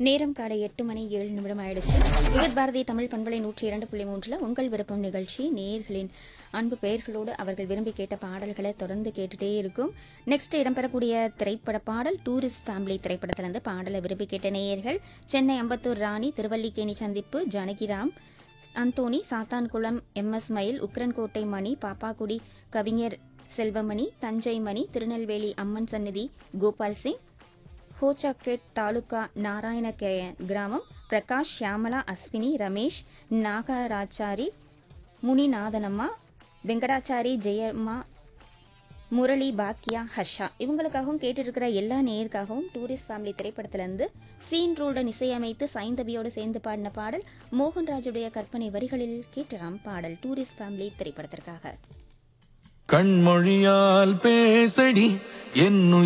நேரம் காலை எட்டு மணி ஏழு நிமிடம் ஆயிடுச்சு விவித் பாரதி தமிழ் பண்பலை நூற்றி இரண்டு புள்ளி மூன்றுல உங்கள் விருப்பம் நிகழ்ச்சி நேயர்களின் அன்பு பெயர்களோடு அவர்கள் விரும்பி கேட்ட பாடல்களை தொடர்ந்து கேட்டுட்டே இருக்கும் நெக்ஸ்ட் இடம்பெறக்கூடிய திரைப்பட பாடல் டூரிஸ்ட் ஃபேமிலி திரைப்படத்திலிருந்து பாடலை விரும்பி கேட்ட நேயர்கள் சென்னை அம்பத்தூர் ராணி திருவல்லிக்கேணி சந்திப்பு ஜானகிராம் அந்தோணி சாத்தான்குளம் எம் எஸ் மயில் உக்கரன்கோட்டை மணி பாப்பாக்குடி கவிஞர் செல்வமணி தஞ்சை மணி திருநெல்வேலி அம்மன் சந்நிதி கோபால் சிங் ஹோச்சக்கெட் தாலுகா நாராயண கே- கிராமம் பிரகாஷ் ஷியாமலா அஸ்வினி ரமேஷ் நாகராச்சாரி முனிநாதனம்மா வெங்கடாச்சாரி ஜெயம்மா முரளி பாக்கியா ஹர்ஷா இவங்களுக்காகவும் கேட்டிருக்கிற எல்லா நேயருக்காகவும் டூரிஸ்ட் ஃபேமிலி திரைப்படத்திலிருந்து சீன் ரோல்டன் இசையமைத்து சைந்தவியோடு சேர்ந்து பாடின பாடல் மோகன்ராஜுடைய கற்பனை வரிகளில் கேட்டலாம் பாடல் டூரிஸ்ட் ஃபேமிலி திரைப்படத்திற்காக கண்மொழியால் பேசடி என்னுயிர்